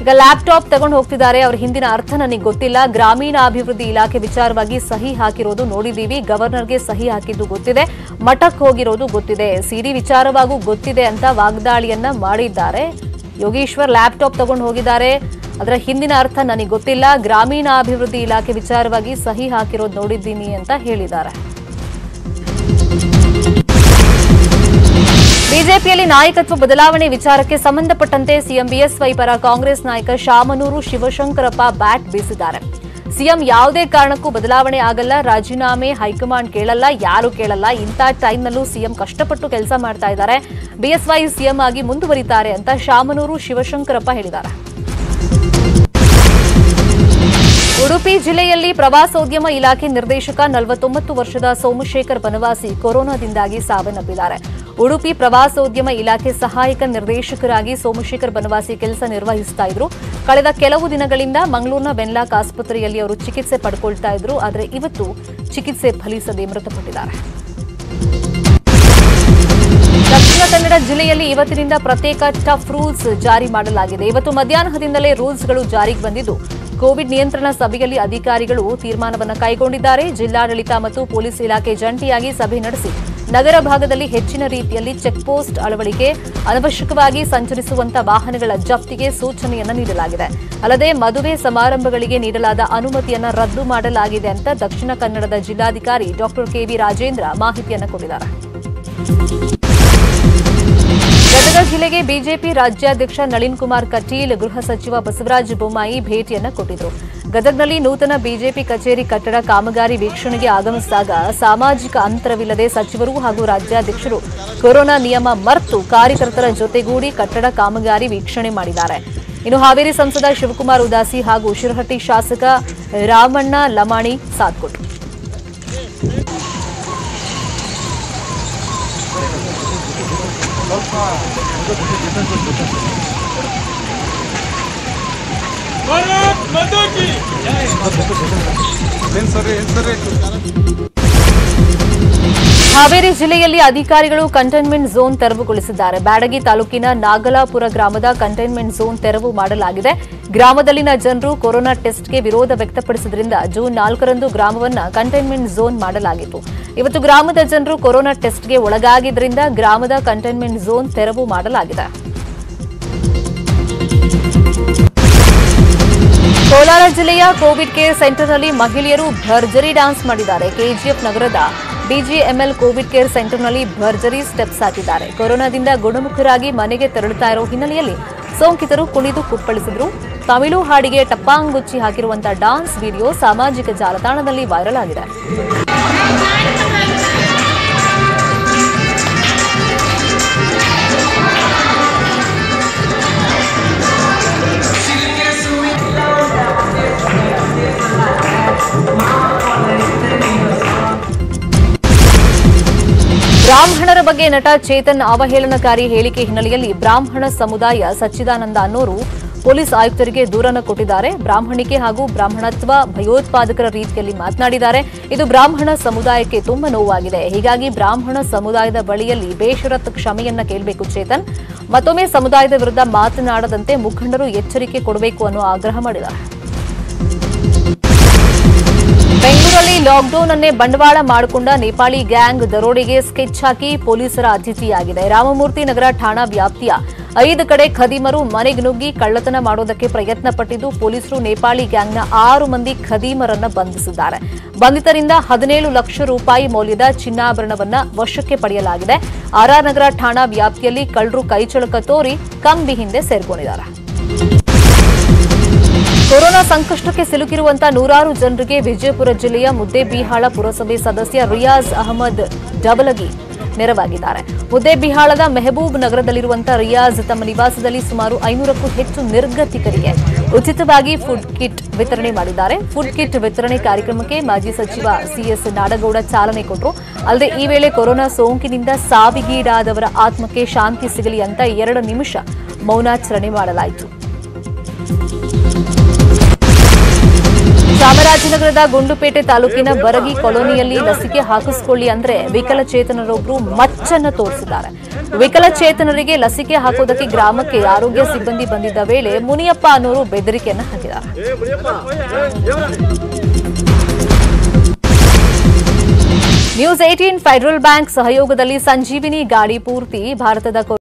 ಈಗ ಲ್ಯಾಪ್ಟಾಪ್ ತಗೊಂಡು ಹೋಗ್ತಿದ್ದಾರೆ ಅವ್ರ ಹಿಂದಿನ ಅರ್ಥ ನನಗೆ ಗೊತ್ತಿಲ್ಲ ಗ್ರಾಮೀಣಾಭಿವೃದ್ಧಿ ಇಲಾಖೆ ವಿಚಾರವಾಗಿ ಸಹಿ ಹಾಕಿರೋದು ನೋಡಿದೀವಿ ಗವರ್ನರ್ಗೆ ಸಹಿ ಹಾಕಿದ್ದು ಗೊತ್ತಿದೆ ಮಠಕ್ಕೆ ಹೋಗಿರೋದು ಗೊತ್ತಿದೆ ಸಿಡಿ ವಿಚಾರವಾಗೂ ಗೊತ್ತಿದೆ ಅಂತ ವಾಗ್ದಾಳಿಯನ್ನ ಮಾಡಿದ್ದಾರೆ ಯೋಗೇಶ್ವರ್ ಲ್ಯಾಪ್ಟಾಪ್ ತಗೊಂಡು ಹೋಗಿದ್ದಾರೆ ಅದರ ಹಿಂದಿನ ಅರ್ಥ ನನಗೆ ಗೊತ್ತಿಲ್ಲ ಗ್ರಾಮೀಣಾಭಿವೃದ್ಧಿ ಇಲಾಖೆ ವಿಚಾರವಾಗಿ ಸಹಿ ಹಾಕಿರೋದು ನೋಡಿದ್ದೀನಿ ಅಂತ ಹೇಳಿದ್ದಾರೆ ಬಿಜೆಪಿಯಲ್ಲಿ ನಾಯಕತ್ವ ಬದಲಾವಣೆ ವಿಚಾರಕ್ಕೆ ಸಂಬಂಧಪಟ್ಟಂತೆ ಸಿಎಂ ಬಿಎಸ್ವೈ ಪರ ಕಾಂಗ್ರೆಸ್ ನಾಯಕ ಶಾಮನೂರು ಶಿವಶಂಕರಪ್ಪ ಬ್ಯಾಟ್ ಬೀಸಿದ್ದಾರೆ ಸಿಎಂ ಯಾವುದೇ ಕಾರಣಕ್ಕೂ ಬದಲಾವಣೆ ಆಗಲ್ಲ ರಾಜೀನಾಮೆ ಹೈಕಮಾಂಡ್ ಕೇಳಲ್ಲ ಯಾರು ಕೇಳಲ್ಲ ಇಂಥ ಟೈಮ್ನಲ್ಲೂ ಸಿಎಂ ಕಷ್ಟಪಟ್ಟು ಕೆಲಸ ಮಾಡ್ತಾ ಇದ್ದಾರೆ ಬಿಎಸ್ವೈ ಸಿಎಂ ಆಗಿ ಮುಂದುವರಿತಾರೆ ಅಂತ ಶಾಮನೂರು ಶಿವಶಂಕರಪ್ಪ ಹೇಳಿದ್ದಾರೆ ಉಡುಪಿ ಜಿಲ್ಲೆಯಲ್ಲಿ ಪ್ರವಾಸೋದ್ಯಮ ಇಲಾಖೆ ನಿರ್ದೇಶಕ ನಲವತ್ತೊಂಬತ್ತು ವರ್ಷದ ಸೋಮಶೇಖರ್ ಬನವಾಸಿ ಕೊರೋನಾದಿಂದಾಗಿ ಸಾವನ್ನಪ್ಪಿದ್ದಾರೆ ಉಡುಪಿ ಪ್ರವಾಸೋದ್ಯಮ ಇಲಾಖೆ ಸಹಾಯಕ ನಿರ್ದೇಶಕರಾಗಿ ಸೋಮಶೇಖರ್ ಬನವಾಸಿ ಕೆಲಸ ನಿರ್ವಹಿಸ್ತಾ ಇದ್ರು ಕಳೆದ ಕೆಲವು ದಿನಗಳಿಂದ ಮಂಗಳೂರಿನ ವೆನ್ಲಾಕ್ ಆಸ್ಪತ್ರೆಯಲ್ಲಿ ಅವರು ಚಿಕಿತ್ಸೆ ಪಡ್ಕೊಳ್ತಾ ಇದ್ರು ಆದರೆ ಇವತ್ತು ಚಿಕಿತ್ಸೆ ಫಲಿಸದೆ ಮೃತಪಟ್ಟಿದ್ದಾರೆ ದಕ್ಷಿಣ ಕನ್ನಡ ಜಿಲ್ಲೆಯಲ್ಲಿ ಇವತ್ತಿನಿಂದ ಪ್ರತ್ಯೇಕ ಟಫ್ ರೂಲ್ಸ್ ಜಾರಿ ಮಾಡಲಾಗಿದೆ ಇವತ್ತು ಮಧ್ಯಾಹ್ನದಿಂದಲೇ ರೂಲ್ಸ್ಗಳು ಜಾರಿಗೆ ಬಂದಿದ್ದು ಕೋವಿಡ್ ನಿಯಂತ್ರಣ ಸಭೆಯಲ್ಲಿ ಅಧಿಕಾರಿಗಳು ತೀರ್ಮಾನವನ್ನು ಕೈಗೊಂಡಿದ್ದಾರೆ ಜಿಲ್ಲಾಡಳಿತ ಮತ್ತು ಪೊಲೀಸ್ ಇಲಾಖೆ ಜಂಟಿಯಾಗಿ ಸಭೆ ನಡೆಸಿ ನಗರ ಭಾಗದಲ್ಲಿ ಹೆಚ್ಚಿನ ರೀತಿಯಲ್ಲಿ ಚೆಕ್ಪೋಸ್ಟ್ ಅಳವಡಿಕೆ ಅನವಶ್ಯಕವಾಗಿ ಸಂಚರಿಸುವಂತ ವಾಹನಗಳ ಜಪ್ತಿಗೆ ಸೂಚನೆಯನ್ನ ನೀಡಲಾಗಿದೆ ಅಲ್ಲದೆ ಮದುವೆ ಸಮಾರಂಭಗಳಿಗೆ ನೀಡಲಾದ ಅನುಮತಿಯನ್ನ ರದ್ದು ಮಾಡಲಾಗಿದೆ ಅಂತ ದಕ್ಷಿಣ ಕನ್ನಡದ ಜಿಲ್ಲಾಧಿಕಾರಿ ಡಾಕ್ಟರ್ ಕೆವಿ ರಾಜೇಂದ್ರ ಮಾಹಿತಿಯನ್ನು ಕೊಟ್ಟಿದ್ದಾರೆ ಗದಗ ಜಿಲ್ಲೆಗೆ ಬಿಜೆಪಿ ರಾಜ್ಯಾಧ್ಯಕ್ಷ ನಳಿನ್ ಕುಮಾರ್ ಕಟೀಲ್ ಗೃಹ ಸಚಿವ ಬಸವರಾಜ ಬೊಮ್ಮಾಯಿ ಭೇಟಿಯನ್ನ ಕೊಟ್ಟಿದ್ರು ಗದಗ್ನಲ್ಲಿ ನೂತನ ಬಿಜೆಪಿ ಕಚೇರಿ ಕಟ್ಟಡ ಕಾಮಗಾರಿ ವೀಕ್ಷಣೆಗೆ ಆಗಮಿಸಿದಾಗ ಸಾಮಾಜಿಕ ಅಂತರವಿಲ್ಲದೆ ಸಚಿವರು ಹಾಗೂ ರಾಜ್ಯಾಧ್ಯಕ್ಷರು ಕೊರೋನಾ ನಿಯಮ ಮರೆತು ಕಾರ್ಯಕರ್ತರ ಜೊತೆಗೂಡಿ ಕಟ್ಟಡ ಕಾಮಗಾರಿ ವೀಕ್ಷಣೆ ಮಾಡಿದ್ದಾರೆ ಇನ್ನು ಹಾವೇರಿ ಸಂಸದ ಶಿವಕುಮಾರ್ ಉದಾಸಿ ಹಾಗೂ ಶಿರಹಟ್ಟಿ ಶಾಸಕ ರಾಮಣ್ಣ ಲಮಾಣಿ ಸಾಥ್ ಕೊಟ್ಟರು भारत माता की ಹಾವೇರಿ ಜಿಲ್ಲೆಯಲ್ಲಿ ಅಧಿಕಾರಿಗಳು ಕಂಟೈನ್ಮೆಂಟ್ ಝೋನ್ ತೆರವುಗೊಳಿಸಿದ್ದಾರೆ ಬ್ಯಾಡಗಿ ತಾಲೂಕಿನ ನಾಗಲಾಪುರ ಗ್ರಾಮದ ಕಂಟೈನ್ಮೆಂಟ್ ಝೋನ್ ತೆರವು ಮಾಡಲಾಗಿದೆ ಗ್ರಾಮದಲ್ಲಿನ ಜನರು ಕೊರೋನಾ ಟೆಸ್ಟ್ಗೆ ವಿರೋಧ ವ್ಯಕ್ತಪಡಿಸಿದ್ರಿಂದ ಜೂನ್ ನಾಲ್ಕರಂದು ಗ್ರಾಮವನ್ನ ಕಂಟೈನ್ಮೆಂಟ್ ಝೋನ್ ಮಾಡಲಾಗಿತ್ತು ಇವತ್ತು ಗ್ರಾಮದ ಜನರು ಕೊರೋನಾ ಟೆಸ್ಟ್ಗೆ ಒಳಗಾಗಿದ್ದರಿಂದ ಗ್ರಾಮದ ಕಂಟೈನ್ಮೆಂಟ್ ಝೋನ್ ತೆರವು ಮಾಡಲಾಗಿದೆ ಕೋಲಾರ ಜಿಲ್ಲೆಯ ಕೋವಿಡ್ ಕೇರ್ ಸೆಂಟರ್ನಲ್ಲಿ ಮಹಿಳೆಯರು ಭರ್ಜರಿ ಡ್ಯಾನ್ಸ್ ಮಾಡಿದ್ದಾರೆ ಕೆಜಿಎಫ್ ನಗರದ ಬಿಜಿಎಂಎಲ್ ಕೋವಿಡ್ ಕೇರ್ ಸೆಂಟರ್ನಲ್ಲಿ ಭರ್ಜರಿ ಸ್ಟೆಪ್ಸ್ ಹಾಕಿದ್ದಾರೆ ಕೊರೋನಾದಿಂದ ಗುಣಮುಖರಾಗಿ ಮನೆಗೆ ತೆರಳುತ್ತಾ ಇರೋ ಹಿನ್ನೆಲೆಯಲ್ಲಿ ಸೋಂಕಿತರು ಕುಣಿದು ಕುಪ್ಪಳಿಸಿದ್ರು ತಮಿಳು ಹಾಡಿಗೆ ಟಪ್ಪಾಂಗುಚ್ಚಿ ಹಾಕಿರುವಂತಹ ಡಾನ್ಸ್ ವಿಡಿಯೋ ಸಾಮಾಜಿಕ ಜಾಲತಾಣದಲ್ಲಿ ವೈರಲ್ ಆಗಿದೆ ಬ್ರಾಹ್ಮಣರ ಬಗ್ಗೆ ನಟ ಚೇತನ್ ಅವಹೇಳನಕಾರಿ ಹೇಳಿಕೆ ಹಿನ್ನೆಲೆಯಲ್ಲಿ ಬ್ರಾಹ್ಮಣ ಸಮುದಾಯ ಸಚ್ಚಿದಾನಂದ ಅನ್ನೋರು ಪೊಲೀಸ್ ಆಯುಕ್ತರಿಗೆ ದೂರನ್ನು ಕೊಟ್ಟಿದ್ದಾರೆ ಬ್ರಾಹ್ಮಣಿಕೆ ಹಾಗೂ ಬ್ರಾಹ್ಮಣತ್ವ ಭಯೋತ್ಪಾದಕರ ರೀತಿಯಲ್ಲಿ ಮಾತನಾಡಿದ್ದಾರೆ ಇದು ಬ್ರಾಹ್ಮಣ ಸಮುದಾಯಕ್ಕೆ ತುಂಬಾ ನೋವಾಗಿದೆ ಹೀಗಾಗಿ ಬ್ರಾಹ್ಮಣ ಸಮುದಾಯದ ಬಳಿಯಲ್ಲಿ ಬೇಷರತ್ ಕ್ಷಮೆಯನ್ನ ಕೇಳಬೇಕು ಚೇತನ್ ಮತ್ತೊಮ್ಮೆ ಸಮುದಾಯದ ವಿರುದ್ಧ ಮಾತನಾಡದಂತೆ ಮುಖಂಡರು ಎಚ್ಚರಿಕೆ ಕೊಡಬೇಕು ಅನ್ನೋ ಆಗ್ರಹ ಮಾಡಿದ್ದಾರೆ ಬೆಂಗಳೂರಲ್ಲಿ ಲಾಕ್ಡೌನ್ ಅನ್ನೇ ಬಂಡವಾಳ ಮಾಡಿಕೊಂಡ ನೇಪಾಳಿ ಗ್ಯಾಂಗ್ ದರೋಡೆಗೆ ಸ್ಕೆಚ್ ಹಾಕಿ ಪೊಲೀಸರ ಅತಿಥಿಯಾಗಿದೆ ರಾಮಮೂರ್ತಿ ನಗರ ಠಾಣಾ ವ್ಯಾಪ್ತಿಯ ಐದು ಕಡೆ ಖದೀಮರು ಮನೆಗೆ ನುಗ್ಗಿ ಕಳ್ಳತನ ಮಾಡೋದಕ್ಕೆ ಪ್ರಯತ್ನ ಪಟ್ಟಿದ್ದು ಪೊಲೀಸರು ನೇಪಾಳಿ ಗ್ಯಾಂಗ್ನ ಆರು ಮಂದಿ ಖದೀಮರನ್ನ ಬಂಧಿಸಿದ್ದಾರೆ ಬಂಧಿತರಿಂದ ಹದಿನೇಳು ಲಕ್ಷ ರೂಪಾಯಿ ಮೌಲ್ಯದ ಚಿನ್ನಾಭರಣವನ್ನ ವಶಕ್ಕೆ ಪಡೆಯಲಾಗಿದೆ ಆರ್ಆರ್ ನಗರ ಠಾಣಾ ವ್ಯಾಪ್ತಿಯಲ್ಲಿ ಕಳ್ಳರು ಕೈಚಳಕ ತೋರಿ ಕಂಬಿ ಹಿಂದೆ ಸೇರ್ಕೊಂಡಿದ್ದಾರೆ ಕೊರೋನಾ ಸಂಕಷ್ಟಕ್ಕೆ ಸಿಲುಕಿರುವಂತಹ ನೂರಾರು ಜನರಿಗೆ ವಿಜಯಪುರ ಜಿಲ್ಲೆಯ ಮುದ್ದೇಬಿಹಾಳ ಪುರಸಭೆ ಸದಸ್ಯ ರಿಯಾಜ್ ಅಹಮದ್ ಡಬಲಗಿ ನೆರವಾಗಿದ್ದಾರೆ ಮುದ್ದೇಬಿಹಾಳದ ಮೆಹಬೂಬ್ ನಗರದಲ್ಲಿರುವಂತಹ ರಿಯಾಜ್ ತಮ್ಮ ನಿವಾಸದಲ್ಲಿ ಸುಮಾರು ಐನೂರಕ್ಕೂ ಹೆಚ್ಚು ನಿರ್ಗತಿಕರಿಗೆ ಉಚಿತವಾಗಿ ಫುಡ್ ಕಿಟ್ ವಿತರಣೆ ಮಾಡಿದ್ದಾರೆ ಫುಡ್ ಕಿಟ್ ವಿತರಣೆ ಕಾರ್ಯಕ್ರಮಕ್ಕೆ ಮಾಜಿ ಸಚಿವ ಸಿಎಸ್ ನಾಡಗೌಡ ಚಾಲನೆ ಕೊಟ್ಟರು ಅಲ್ಲದೆ ಈ ವೇಳೆ ಕೊರೋನಾ ಸೋಂಕಿನಿಂದ ಸಾವಿಗೀಡಾದವರ ಆತ್ಮಕ್ಕೆ ಶಾಂತಿ ಸಿಗಲಿ ಅಂತ ಎರಡು ನಿಮಿಷ ಮೌನಾಚರಣೆ ಮಾಡಲಾಯಿತು ಚಾಮರಾಜನಗರದ ಗುಂಡುಪೇಟೆ ತಾಲೂಕಿನ ಬರಗಿ ಕಾಲೋನಿಯಲ್ಲಿ ಲಸಿಕೆ ಹಾಕಿಸ್ಕೊಳ್ಳಿ ಅಂದ್ರೆ ವಿಕಲಚೇತನರೊಬ್ಬರು ಮಚ್ಚನ್ನ ತೋರಿಸಿದ್ದಾರೆ ವಿಕಲಚೇತನರಿಗೆ ಲಸಿಕೆ ಹಾಕೋದಕ್ಕೆ ಗ್ರಾಮಕ್ಕೆ ಆರೋಗ್ಯ ಸಿಬ್ಬಂದಿ ಬಂದಿದ್ದ ವೇಳೆ ಮುನಿಯಪ್ಪ ಅನ್ನೋರು ಬೆದರಿಕೆಯನ್ನ ಹಾಕಿದ್ದಾರೆ ನ್ಯೂಸ್ ಏಟೀನ್ ಫೆಡರಲ್ ಬ್ಯಾಂಕ್ ಸಹಯೋಗದಲ್ಲಿ ಸಂಜೀವಿನಿ ಗಾಡಿ ಪೂರ್ತಿ ಭಾರತದ